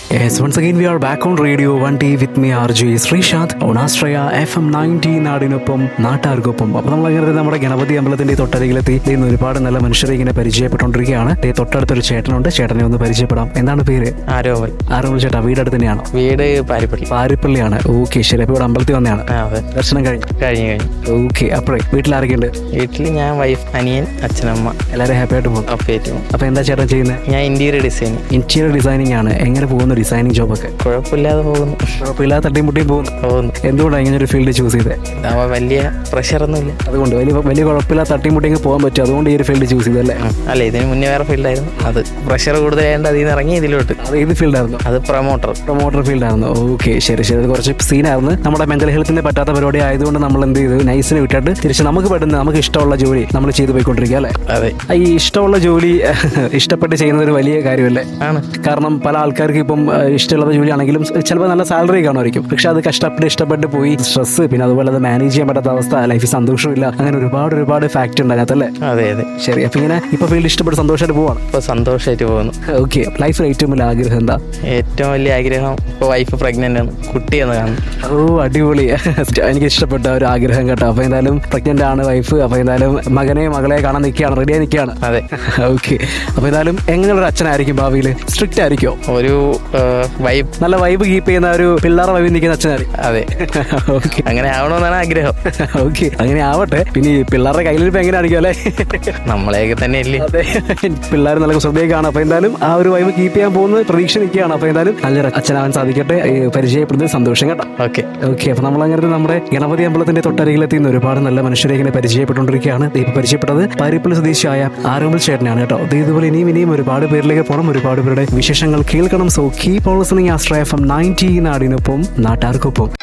Yes, once again we are back on Radio 1D with me RJ Sreesanth on Astraya FM 90 നാടിനൊപ്പം നാട്ടാർക്കൊപ്പം അപ്പോൾ നമ്മൾ അങ്ങനെ നമ്മുടെ ഗണപതി അമ്പലത്തിന്റെ തൊട്ടരികിലെത്തി ദേ ഇന്ന് ഒരുപാട് നല്ല മനുഷ്യരെ ഇങ്ങനെ പരിചയപ്പെട്ടുകൊണ്ടിരിക്കുകയാണ് ദേ തൊട്ടടുത്തൊരു ചേട്ടനുണ്ട് ചേട്ടനെ ഒന്ന് പരിചയപ്പെടാം എന്താണ് പേര് ആരോമൽ ആരോമൽ ചേട്ടാ വീട് അടുത്ത് തന്നെയാണോ വീട് പാരിപ്പള്ളി പാരിപ്പള്ളിയാണ് ഓക്കെ ശരി അപ്പോൾ ഇവിടെ അമ്പലത്തിൽ വന്നതാണ് ആ അതെ ദർശനം കഴിഞ്ഞു കഴിഞ്ഞു കഴിഞ്ഞു ഓക്കെ അപ്പോഴേ വീട്ടിൽ ആരൊക്കെയുണ്ട് വീട്ടിൽ ഞാൻ വൈഫ് അനിയൻ അച്ഛനമ്മ എല്ലാവരും ഹാപ്പി ആയിട്ട് പോകും അപ്പേറ്റ് അപ്പോൾ എന്താ ചേട്ടൻ ചെയ്യുന്നത് ഞാൻ ഇന്റീരിയർ ഡിസൈൻ ഇന്റീരിയർ ഡിസൈനിങ് ആണ് എങ്ങനെ പോകുന്നു ഡിസൈനിങ് ജോബൊക്കെ കുഴപ്പമില്ലാതെ പോകുന്നു കുഴപ്പമില്ലാതെ തട്ടിയും മുട്ടിയും പോകുന്നു പോകുന്നു എന്തുകൊണ്ടാണ് ഇങ്ങനെ ഒരു ഫീൽഡ് ചൂസ് ചെയ്തത് അവ വലിയ പ്രഷറൊന്നുമില്ല അതുകൊണ്ട് വലിയ വലിയ കുഴപ്പമില്ലാതെ തട്ടിയും മുട്ടിയും പോകാൻ പറ്റും അതുകൊണ്ട് ഈ ഒരു ഫീൽഡ് ചൂസ് ചെയ്തല്ലേ ഉം. അല്ല ഇതിന് മുന്നേ വേറെ ഫീൽഡായിരുന്നു അത് പ്രഷർ കൂടുതലായതുകൊണ്ട് അതിൽ നിന്ന് ഇറങ്ങി ഇതിലോട്ട് അത് ഏത് ഫീൽഡായിരുന്നു അത് പ്രൊമോട്ടർ പ്രൊമോട്ടർ ഫീൽഡായിരുന്നു ഓക്കെ ശരി ശരി അത് കുറച്ച് സീനായിരുന്നു നമ്മുടെ മെന്റൽ ഹെൽത്തിന് പറ്റാത്ത പരിപാടി ആയതുകൊണ്ട് നമ്മൾ എന്ത് ചെയ്തു നൈസിന് വിട്ടിട്ട് തിരിച്ച് നമുക്ക് പറ്റുന്ന നമുക്ക് ഇഷ്ടമുള്ള ജോലി നമ്മൾ ചെയ്തു പോയിക്കൊണ്ടിരിക്കുക അല്ലേ അതെ ആ, ഈ ഇഷ്ടമുള്ള ജോലി ഇഷ്ടപ്പെട്ട് ചെയ്യുന്നത് ഒരു വലിയ കാര്യമല്ലേ ആണ് കാരണം പല ആൾക്കാർക്ക് ഇപ്പം ആ, ഇഷ്ടമുള്ള ജോലിയാണെങ്കിലും ചിലപ്പോൾ നല്ല സാലറി കാണുമായിരിക്കും പക്ഷെ അത് കഷ്ടപ്പെട്ട് ഇഷ്ടപ്പെട്ട് പോയി സ്ട്രെസ് പിന്നെ അതുപോലെ അത് മാനേജ് ചെയ്യാൻ പറ്റാത്ത അവസ്ഥ ലൈഫിൽ സന്തോഷമില്ല അങ്ങനെ ഒരുപാട് ഒരുപാട് ഫാക്ട് ഉണ്ട് അതിനകത്തല്ലേ അതെ അതെ ശരി അപ്പൊ ഇങ്ങനെ ഇപ്പൊ ഫീൽഡ് ഇഷ്ടപ്പെട്ട് സന്തോഷമായിട്ട് പോവാണ് ഇപ്പോൾ സന്തോഷമായിട്ട് പോകുന്നു ഓക്കെ ലൈഫിൽ ഏറ്റവും വലിയ ആഗ്രഹം എന്താ ഏറ്റവും വലിയ ആഗ്രഹം ഇപ്പോൾ വൈഫ് പ്രഗ്നൻ്റ് ആണ് കുട്ടിയെന്ന് കാണുന്നു ഓ അടിപൊളി എനിക്ക് ഇഷ്ടപ്പെട്ട ഒരു ആഗ്രഹം കേട്ടോ അപ്പൊ എന്തായാലും പ്രഗ്നന്റ് ആണ് വൈഫ് അപ്പൊ എന്തായാലും മകനെ മകളെ കാണാൻ നിൽക്കുകയാണ് റെഡിയായി നിൽക്കുകയാണ് അതെ ഓക്കെ അപ്പൊ എന്തായാലും എങ്ങനെയുള്ള അച്ഛനായിരിക്കും ഭാവിയിൽ സ്ട്രിക്റ്റ് ആയിരിക്കോ ഒരു വൈബ് നല്ല വൈബ് കീപ്പ് ചെയ്യുന്ന ഒരു പിള്ളേർ വൈബ് നിൽക്കുന്ന അച്ഛനായിരിക്കും അതെ ഓക്കെ അങ്ങനെ ആവണമെന്നാണ് ആഗ്രഹം ഓക്കെ അങ്ങനെ ആവട്ടെ പിന്നെ ഈ പിള്ളേരുടെ കയ്യിലിരിപ്പ് എങ്ങനെ ആയിരിക്കും അല്ലേ നമ്മളെയൊക്കെ തന്നെ ഇല്ലേ അതെ പിള്ളേർ നല്ല ശ്രദ്ധയൊക്കെയാണ് അപ്പൊ എന്തായാലും ആ ഒരു വൈബ് കീപ്പ് ചെയ്യാൻ പോകുന്നത് പ്രതീക്ഷ നിൽക്കുകയാണ് അപ്പൊ എന്തായാലും നല്ലൊരു അച്ഛനാവാൻ സാധിക്കട്ടെ ഈ പരിചയപ്പെടുന്നത് സന്തോഷം കേട്ടോ ഓക്കെ ഓക്കെ അപ്പൊ നമ്മൾ അങ്ങനെ നമ്മുടെ ഗണപതി അമ്പലത്തിന്റെ തൊട്ടരികിലെത്തി ഇന്ന് ഒരുപാട് നല്ല മനുഷ്യരെ ഇങ്ങനെ പരിചയപ്പെട്ടുകൊണ്ടിരിക്കുകയാണ് ദേ ഇപ്പൊ പരിചയപ്പെട്ടത് പാരിപ്പള്ളി സ്വദേശിയായ ആരോമൽ ചേട്ടനാണ് കേട്ടോ ദേ ഇതുപോലെ ഇനിയും ഇനിയും ഒരുപാട് പേരിലേക്ക് പോകണം ഒരുപാട് പേരുടെ വിശേഷങ്ങൾ കേൾക്കണം so keep all listening Astra F M ninety നാടിനൊപ്പം നാട്ടാർക്കൊപ്പം